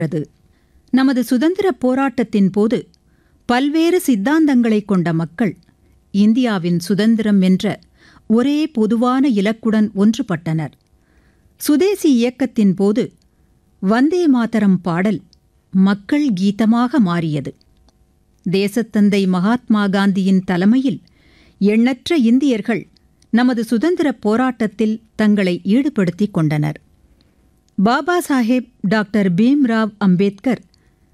உள்ளது நமது சுதந்திரப் போராட்டத்தின் போது பல்வேறு சித்தாந்தங்களைக் கொண்ட மக்கள் இந்தியாவின் சுதந்திரம் என்ற ஒரே பொதுவான இலக்குடன் ஒன்றுபட்டனர் சுதேசி இயக்கத்தின் போது வந்தே மாதரம் பாடல் மக்கள் கீதமாக மாறியது தேசத்தந்தை மகாத்மா காந்தியின் தலைமையில் எண்ணற்ற இந்தியர்கள் நமது சுதந்திரப் போராட்டத்தில் தங்களை ஈடுபடுத்திக் கொண்டனர் பாபா சாஹேப் டாக்டர் பீம்ராவ் அம்பேத்கர்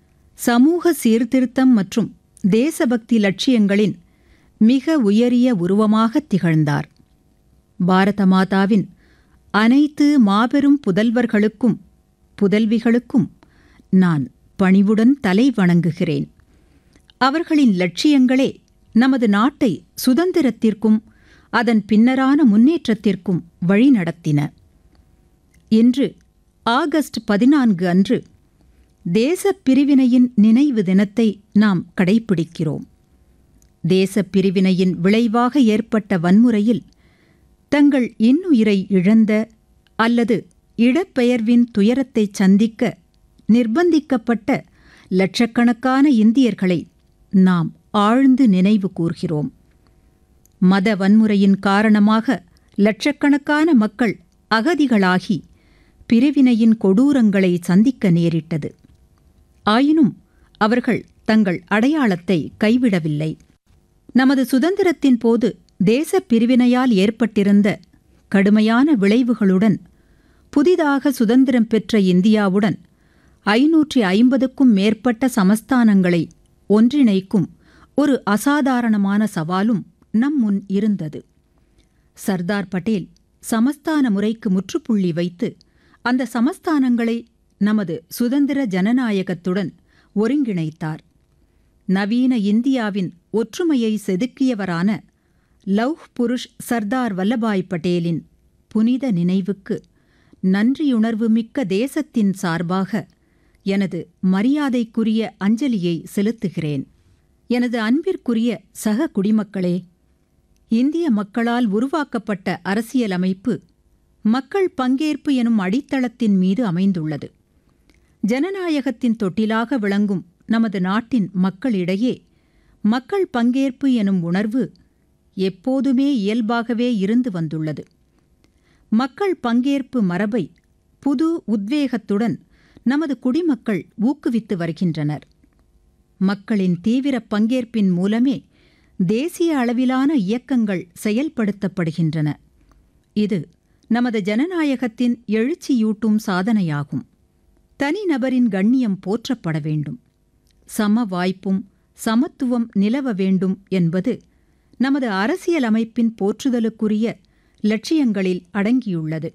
சமூக சீர்திருத்தம் மற்றும் தேசபக்தி லட்சியங்களின் மிக உயரிய உருவமாக திகழ்ந்தார் பாரத மாதாவின் அனைத்து மாபெரும் புதல்வர்களுக்கும் புதல்விகளுக்கும் நான் பணிவுடன் தலை வணங்குகிறேன் அவர்களின் லட்சியங்களே நமது நாட்டை சுதந்திரத்திற்கும் அதன் பின்னரான முன்னேற்றத்திற்கும் வழிநடத்தின இன்று ஆகஸ்ட் பதினான்கு அன்று தேசப் பிரிவினையின் நினைவு தினத்தை நாம் கடைப்பிடிக்கிறோம் தேசப் பிரிவினையின் விளைவாக ஏற்பட்ட வன்முறையில் தங்கள் இன்னுயிரை இழந்த அல்லது இடப்பெயர்வின் துயரத்தை சந்திக்க நிர்பந்திக்கப்பட்ட லட்சக்கணக்கான இந்தியர்களை நாம் ஆழ்ந்து நினைவு கூர்கிறோம் மத வன்முறையின் காரணமாக லட்சக்கணக்கான மக்கள் அகதிகளாகி பிரிவினையின் கொடூரங்களை சந்திக்க நேரிட்டது ஆயினும் அவர்கள் தங்கள் அடையாளத்தை கைவிடவில்லை நமது சுதந்திரத்தின் போது தேசப் பிரிவினையால் ஏற்பட்டிருந்த கடுமையான விளைவுகளுடன் புதிதாக சுதந்திரம் பெற்ற இந்தியாவுடன் ஐநூற்றி ஐம்பதுக்கும் மேற்பட்ட சமஸ்தானங்களை ஒன்றிணைக்கும் ஒரு அசாதாரணமான சவாலும் நம் முன் இருந்தது சர்தார் பட்டேல் சமஸ்தான முறைக்கு முற்றுப்புள்ளி வைத்து அந்த சமஸ்தானங்களை நமது சுதந்திர ஜனநாயகத்துடன் ஒருங்கிணைத்தார் நவீன இந்தியாவின் ஒற்றுமையை செதுக்கியவரான லவ் புருஷ் சர்தார் வல்லபாய் பட்டேலின் புனித நினைவுக்கு நன்றியுணர்வு மிக்க தேசத்தின் சார்பாக எனது மரியாதைக்குரிய அஞ்சலியை செலுத்துகிறேன் எனது அன்பிற்குரிய சக குடிமக்களே இந்திய மக்களால் உருவாக்கப்பட்ட அரசியலமைப்பு மக்கள் பங்கேற்பு எனும் அடித்தளத்தின் மீது அமைந்துள்ளது ஜனநாயகத்தின் தொட்டிலாக விளங்கும் நமது நாட்டின் மக்களிடையே மக்கள் பங்கேற்பு எனும் உணர்வு எப்போதுமே இயல்பாகவே இருந்து வந்துள்ளது மக்கள் பங்கேற்பு மரபை புது உத்வேகத்துடன் நமது குடிமக்கள் ஊக்குவித்து வருகின்றனர் மக்களின் தீவிர பங்கேற்பின் மூலமே தேசிய அளவிலான இயக்கங்கள் செயல்படுத்தப்படுகின்றன இது நமது ஜனநாயகத்தின் எழுச்சியூட்டும் சாதனையாகும் தனிநபரின் கண்ணியம் போற்றப்பட வேண்டும் சம வாய்ப்பும் சமத்துவம் நிலவ வேண்டும் என்பது நமது அரசியலமைப்பின் போற்றுதலுக்குரிய லட்சியங்களில் அடங்கியுள்ளது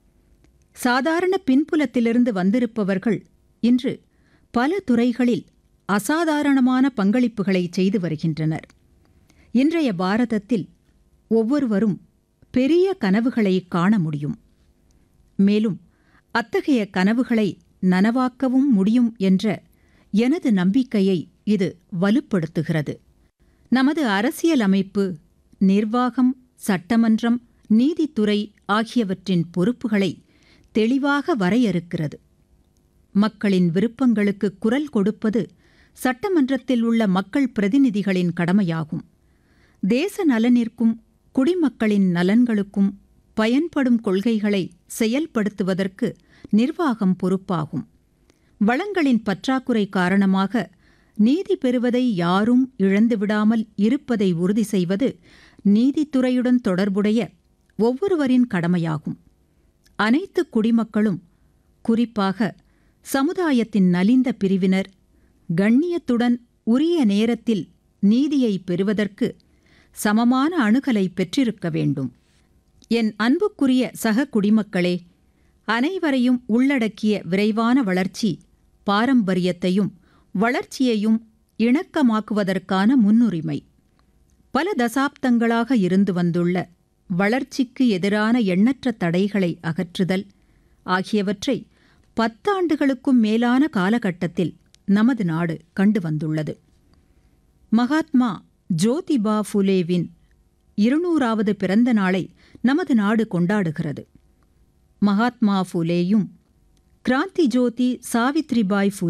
சாதாரண பின்புலத்திலிருந்து வந்திருப்பவர்கள் இன்று பல துறைகளில் அசாதாரணமான பங்களிப்புகளை செய்து வருகின்றனர் இன்றைய பாரதத்தில் ஒவ்வொருவரும் பெரிய கனவுகளை காண முடியும் மேலும் அத்தகைய கனவுகளை நனவாக்கவும் முடியும் என்ற எனது நம்பிக்கையை இது வலுப்படுத்துகிறது நமது அரசியலமைப்பு நிர்வாகம் சட்டமன்றம் நீதித்துறை ஆகியவற்றின் பொறுப்புகளை தெளிவாக வரையறுக்கிறது மக்களின் விருப்பங்களுக்கு குரல் கொடுப்பது சட்டமன்றத்தில் உள்ள மக்கள் பிரதிநிதிகளின் கடமையாகும் தேச நலனிற்கும் குடிமக்களின் நலன்களுக்கும் பயன்படும் கொள்கைகளை செயல்படுத்துவதற்கு நிர்வாகம் பொறுப்பாகும் வளங்களின் பற்றாக்குறை காரணமாக நீதி பெறுவதை யாரும் இழந்துவிடாமல் இருப்பதை உறுதி செய்வது நீதித்துறையுடன் தொடர்புடைய ஒவ்வொருவரின் கடமையாகும் அனைத்து குடிமக்களும் குறிப்பாக சமுதாயத்தின் நலிந்த பிரிவினர் கண்ணியத்துடன் உரிய நேரத்தில் நீதியை பெறுவதற்கு சமமான அணுகலை பெற்றிருக்க வேண்டும் என் அன்புக்குரிய சக குடிமக்களே அனைவரையும் உள்ளடக்கிய விரைவான வளர்ச்சி பாரம்பரியத்தையும் வளர்ச்சியையும் இணக்கமாக்குவதற்கான முன்னுரிமை பல தசாப்தங்களாக இருந்து வந்துள்ள வளர்ச்சிக்கு எதிரான எண்ணற்ற தடைகளை அகற்றுதல் ஆகியவற்றை பத்தாண்டுகளுக்கும் மேலான காலகட்டத்தில் நமது நாடு கண்டு வந்துள்ளது மகாத்மா ஜோதிபா ஃபுலேவின் இருநூறாவது பிறந்த நாளை நமது நாடு கொண்டாடுகிறது மகாத்மா ஃபுலேயும் கிராந்தி ஜோதி சாவித்ரிபாய்